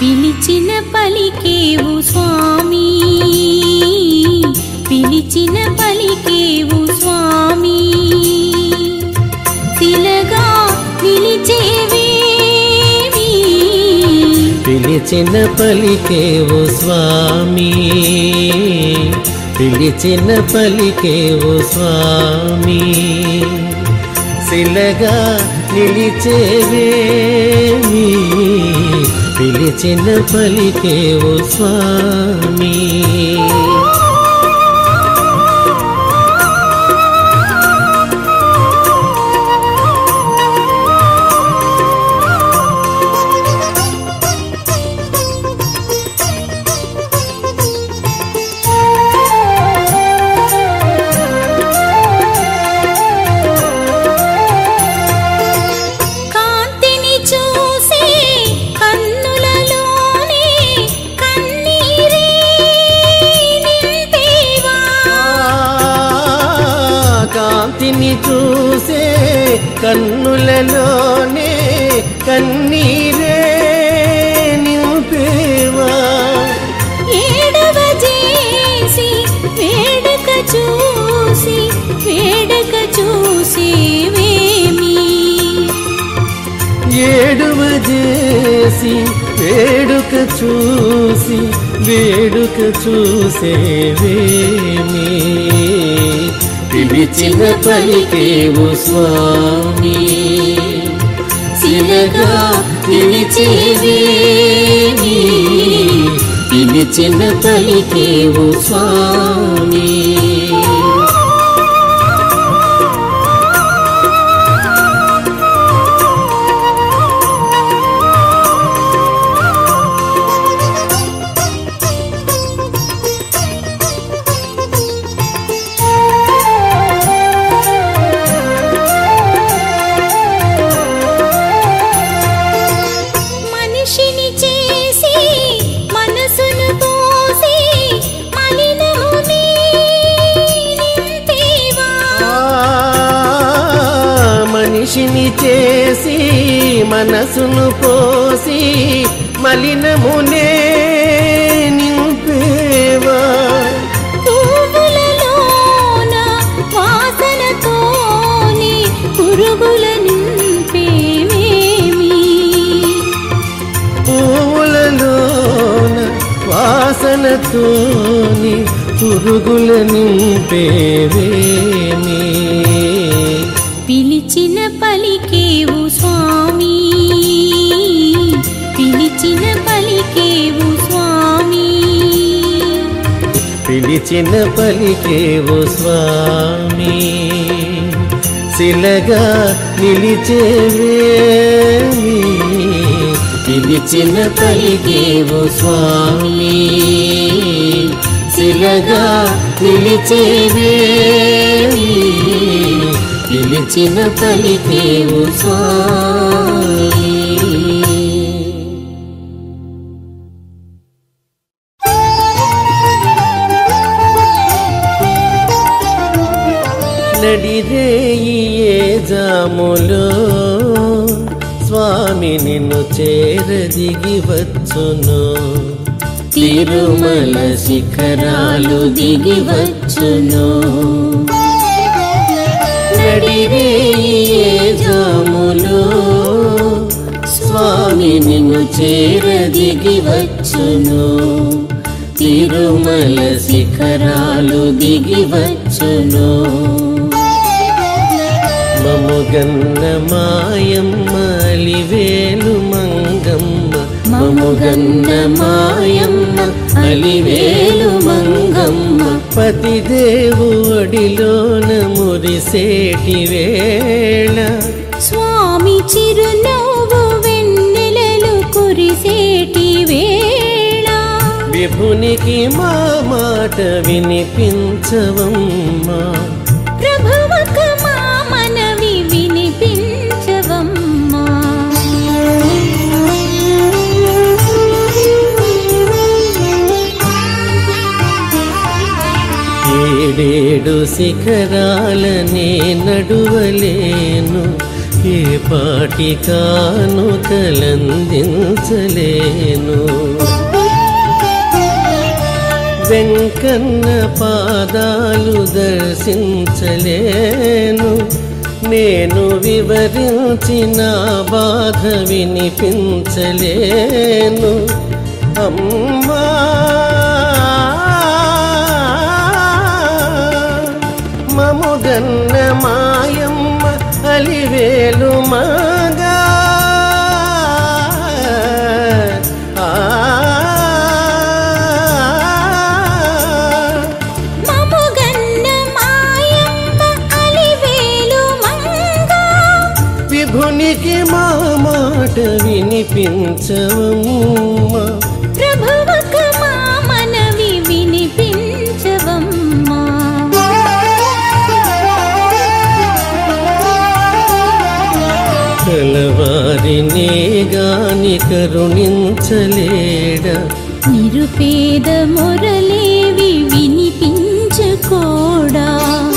పిలిచిన పలికేవు స్వామి పిలిచిన పలికేవు స్వామి శిలగా నిలిచేవేమి పిలిచిన పలికేవు స్వామి పిలిచిన పలికేవు స్వామి శిలగా నిలిచేవేమి పిలిచిన పలికేవు స్వామి కాంతిని చూసి కన్నులలోనే కన్నీరే నింపేవా కాంతిని చూసే కన్నులలోనే కన్నీరే నింపేవా ఏడవ చేసి వేడుక చూసి వేడుక చూసేవేమి ఏడువ చేసి వేడుక చూసి వేడుక చూసేవేమి పిలిచిన పలికేవు స్వామి శిలగా పిలిచేవేమి పిలిచిన పలికేవు స్వామి మనిషిని చేసి మనసును పోసి మలినముని నింపేవా మనిషిని చేసి మనసును పోసి మలినమునే నింపేవా పువ్వులలోన వాసనతోని పురుగుల నింపేవేమి పూలలోన వాసనతోని పురుగుల నింపేవేమి పిలిచిన పలికేవు స్వామి పిలిచిన పలికేవు స్వామి పిలిచిన పలికేవు స్వామి శిలగా నిలిచేవేమి పిలిచిన పలికేవు స్వామి శిలగా నిలిచేవేమి పిలిచిన పలికేవు స్వామి నడిరేయి ఏ జాములో స్వామి నిన్ను చేరదిగి వచ్చును తిరుమల శిఖరాలు దిగి వచ్చును నడిరేయి ఏ జాములో స్వామి నిన్ను చేరదిగి వచ్చును తిరుమల శిఖరాలు దిగి వచ్చును మముగన్న మాయమ్మ అలివేలు మంగమ్మ మముగన్న మాయమ్మ అలివేలు మంగమ్మ పతిదేవు ఒడిలోన మురిసేటి వేళ స్వామి చిరునవ్వు వెన్నెలలు కురిసేటి వేళ విభునికి మా మాట వినిపించవమ్మా ప్రభువక మా మనవి వినిపించవమ్మా ఏడేడు శిఖరాలనే నడువలేను ఏ పాటి కానుకలందించలేను వెంకన్న పాదాలు దర్శించలేను నేను వివరించిన బాధ వినిపించలేను అమ్మా మముగన్న మాయమ్మ అలివేలు మగా మముగన్న మాయమ్మ అలివేలు మంగ విభునికి మా మాట వినిపించవమ్మా ప్రభువకు మా మనవి వినిపించవమ్మా కలవారినే గాని కరుణించలేడా నిరుపేద మొరలేవి వినిపించుకోడా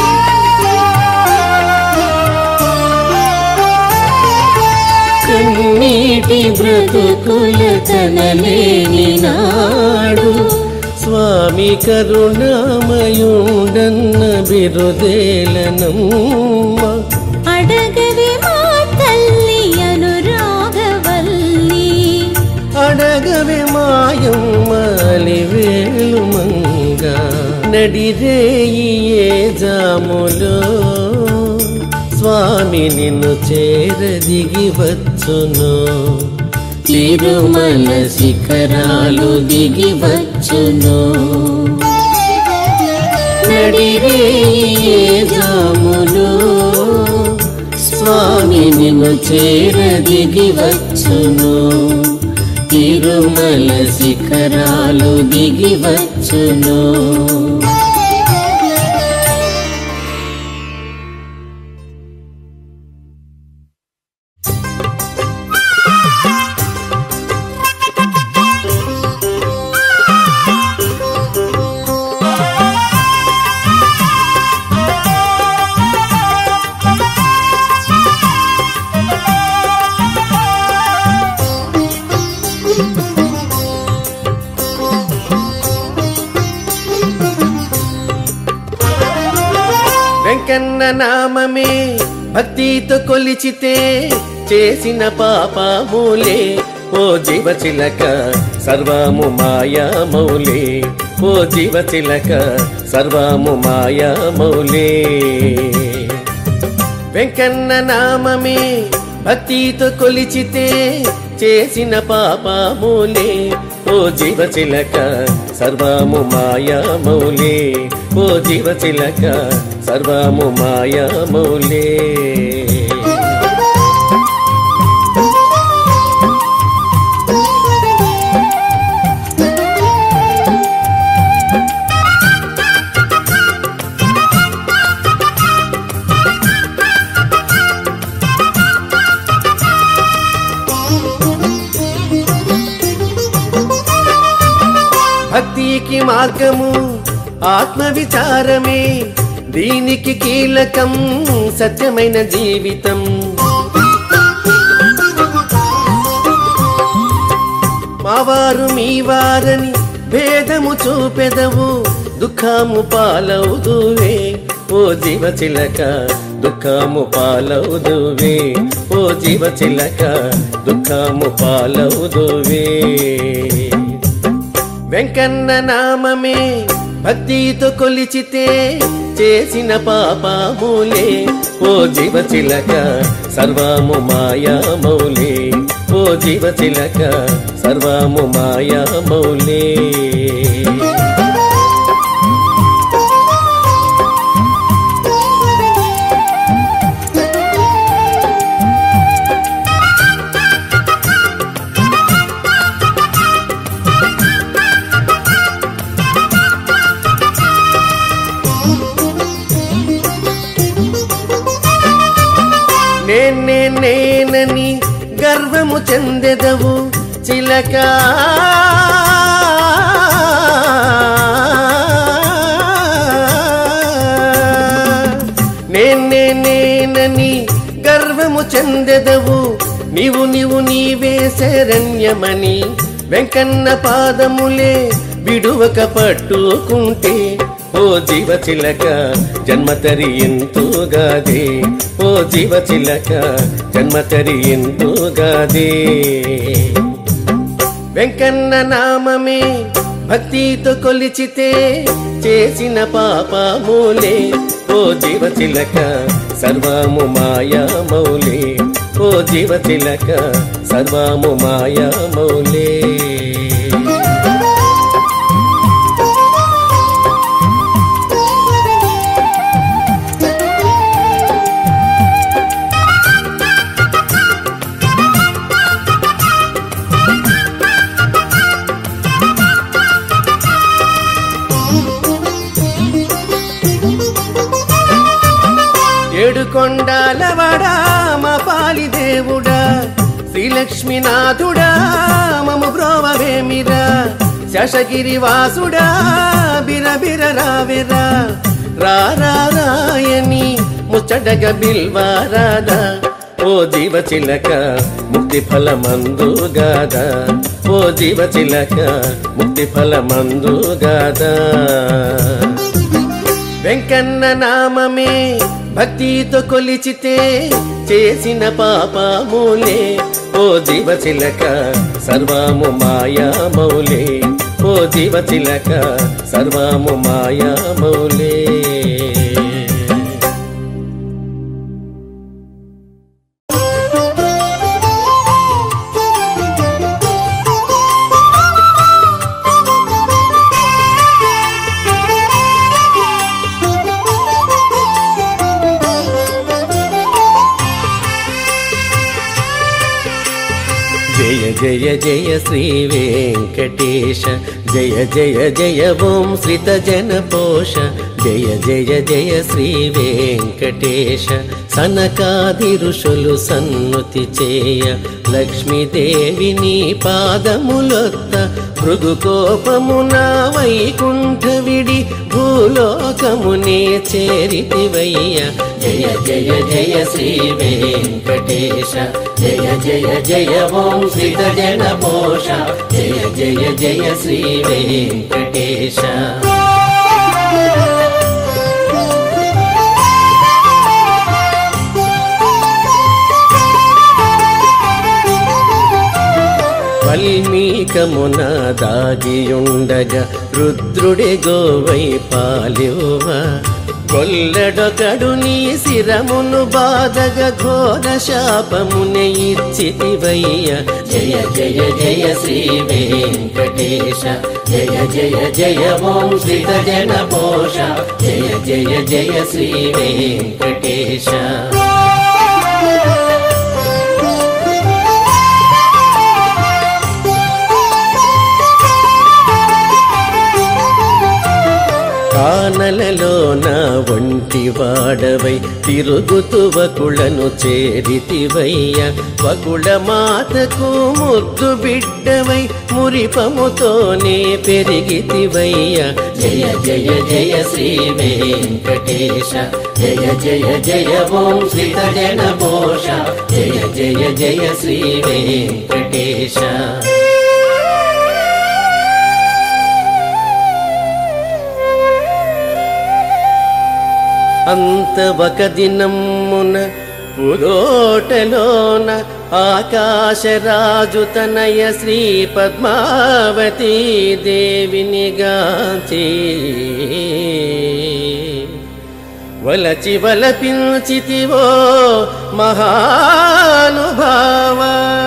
కన్నీటి బ్రతుకుల కనలేని నాడు స్వామి కరుణామయుండన్న బిరుదేలనమ్మ అడగవే మా తల్లి అనురాగవల్లి అడగవే మాయమ్మలి వేలు మంగ నడిరేయి ఏ జాములో స్వామి నిన్ను చేర దిగి వచ్చును తిరుమల శిఖరాలు దిగి వచ్చును నడిరేయి ఏ జాములో స్వామి నిన్ను చేర దిగి వచ్చును తిరుమల శిఖరాలు దిగి వచ్చును వెంకన్న నామమే భక్తితో కొలిచితే చేసిన పాపములే ఓ జీవ చిలక సర్వము మాయా మౌలే ఓ జీవ చిలక సర్వము మాయా మౌలే వెంకన్న నామమే భక్తితో కొలిచితే చేసిన పాపములే ఓ జీవ చిలక సర్వము మాయా మౌలే ఓ జీవ చిలక సర్వము మాయా మౌలే భక్తికి మార్గము ఆత్మ విచారమే దీనికి కీలకం సత్యమైన జీవితం మావారు మీ వారని భేదము చూపెదవు దుఃఖము పాలవుదువే ఓ జీవ చిలక దుఃఖము పాలవుదువే ఓ జీవ చిలక దుఃఖము పాలవుదువే వెంకన్న నామమే భక్తితో కొలిచితే చేసిన పాపములే ఓ జీవ చిలక సర్వము మాయా మౌలే ఓ జీవ చిలక సర్వము మాయా మౌలే నేనే నేనని గర్వము చెందెదవు చిలక నేనే నేనని గర్వము చెందెదవు నీవు నీవు నీవే శరణ్యమని వెంకన్న పాదములే విడువక పట్టుకుంటే ఓ జీవ చిలక జన్మతరి ఎంతోగాదే ఓ జీవ చిలక జన్మతరి ఎంతోగాదే వెంకన్న నామమే భక్తితో కొలిచితే చేసిన పాపములే ఓ జీవ చిలక సర్వము మాయా మౌలే ఓ జీవ చిలక సర్వము మాయా మౌలే ఏడు కొండాలవాడా మా పాలి దేవుడా శ్రీలక్ష్మీనాథుడా మము బ్రోవవేమిరా శశగిరి వాసుడా బిరబిర రావిరా రారా రాయని ముచ్చటగ బిల్వారాదా ఓ జీవ చిలక ముక్తి ఫలమందు గాదా ఓ జీవ చిలక ముక్తి ఫలమందు గాదా వెంకన్న నామమే భక్తితో కొలిచితే చేసిన పాపములే ఓ జీవ చిలక సర్వము మాయా మౌలే ఓ జీవ చిలక సర్వము మాయా మౌలే జయ జయ జయ శ్రీ వెంకటేశ జయ జయ జయ ఓం శ్రిత జన పోష జయ జయ జయ శ్రీ వెంకటేశ సనకాది ఋషులు సన్నుతి చేయ లక్ష్మీదేవి నీ పాదములొత్త భృగు కోపమున వైకుంఠ విడి భూలోకమునే చేరితివయ్య జయ జయ జయ శ్రీ వెంకటేశ జయ జయ జయ ఓం శ్రీత జన పోష జయ జయ జయ శ్రీ వెంకటేశ వల్మీకమున దాగియుండగా రుద్రుడి గోవై పాలివ కొల్లడొకడు నీ శిరమును బాధగ ఘోర శాపమునే ఇచ్చితివయ్య జయ జయ జయ శ్రీ వెంకటేశ జయ జయ జయ ఓం శ్రీత జన పోష జయ జయ జయ శ్రీ వెంకటేశ కానలలోన ఒంటి వాడవై తిరుగుతు వకుళను చేరితివయ్య వకుళ మాతకు ముద్దు బిడ్డవై మురిపముతోనే పెరిగితివయ్య జయ జయ జయ శ్రీ వెంకటేశ జయ జయ జయ ఓం శ్రీత జన పోష జయ జయ జయ శ్రీ వెంకటేశ అంత ఒక దినమున పురోటలోన ఆకాశరాజు తనయ శ్రీ పద్మావతీ దేవిని గాంచి వలచి వలపించితివో మహానుభావ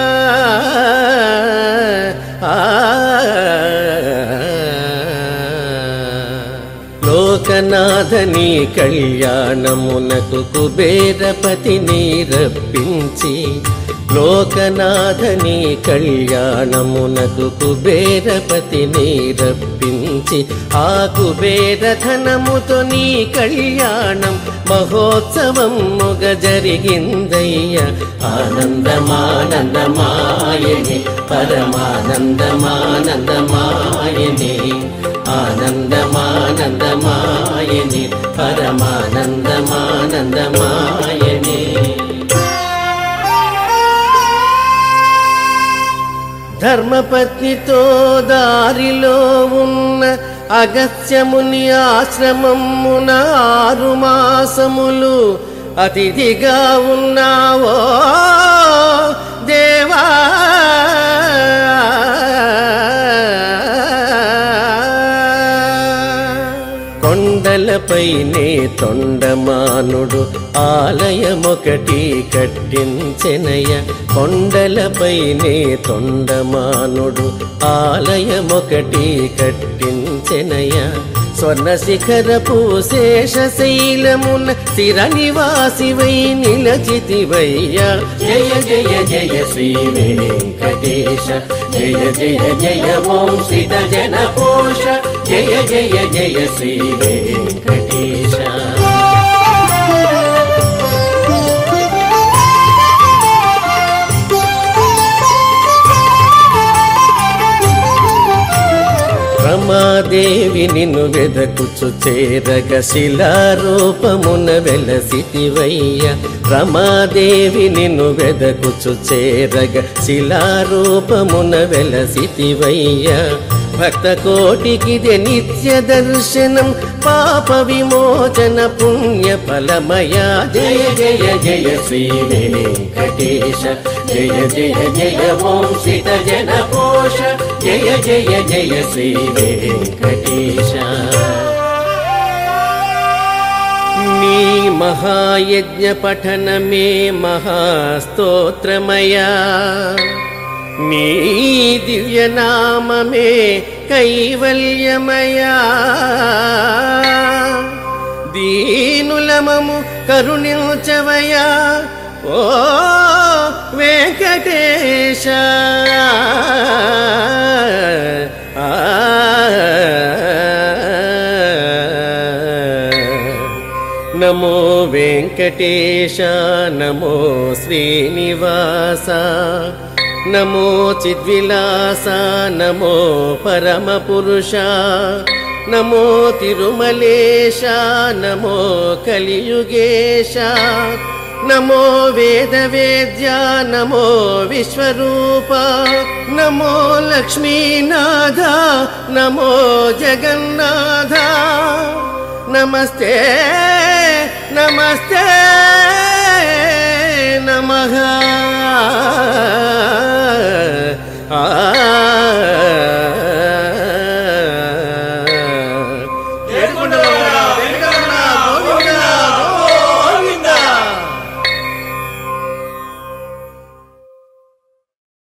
లోకనాథని కళ్యాణమునకు కుబేరపతిని రప్పించి లోకనాథని కళ్యాణమునకు కుబేరపతిని రప్పించి ఆ కుబేర ధనముతో నీ కళ్యాణం మహోత్సవం ముగ జరిగిందయ్య ఆనందమానందమాయని పరమానందమానందమాయని ఆనందమానందమాయని పరమానందమానందమాయని ధర్మపత్నితో దారిలో ఉన్న అగత్యముని ఆశ్రమమున ఆరు మాసములు అతిథిగా ఉన్నావో దేవా కొండలపైనే తొండమానుడు ఆలయమొకటి కట్టించెనయ కొండలపైనే తొండమానుడు ఆలయమొకటి కట్టించెనయ స్వర్ణ శిఖరపు శేషశైలమున స్థిర నివాసివై నిలచితివయ్యా జయ జయ జయ శ్రీ వెంకటేశ జయ జయ జయ ఓం శ్రీత జన పోష జయ జయ జయ శ్రీ వెంకటేశ రమాదేవి నిన్ను వెదకుచు చేరగ శిలారూపమున వెలసితివయ్య రమాదేవి నిన్ను వెదకుచు చేరగ శిలారూపమున వెలసితివయ్య భక్త కోటికిదే నిత్య దర్శనం పాప విమోచన పుణ్య ఫలమయ జయ జయ జయ శ్రీ వెంకటేశ జయ జయ జయ ఓం శ్రీత జన పోష జయ జయ జయ శ్రీ వెంకటేశ నీ మహాయజ్ఞ పఠనమే మహాస్తోత్రమయా నీ దివ్యనామమే కైవల్యమయా దీనులమము కరుణించవయా ఓ వెంకటేశ ఆ నమో వెంకటేశ నమో శ్రీనివాస నమో చిద్విలాస నమో పరమపురుష నమో తిరుమలేశ నమో కలియుగేశ నమో వేద వేద్య నమో విశ్వరూప నమో లక్ష్మీనాథ నమో జగన్నాథ నమస్తే నమస్తే నమః ఆ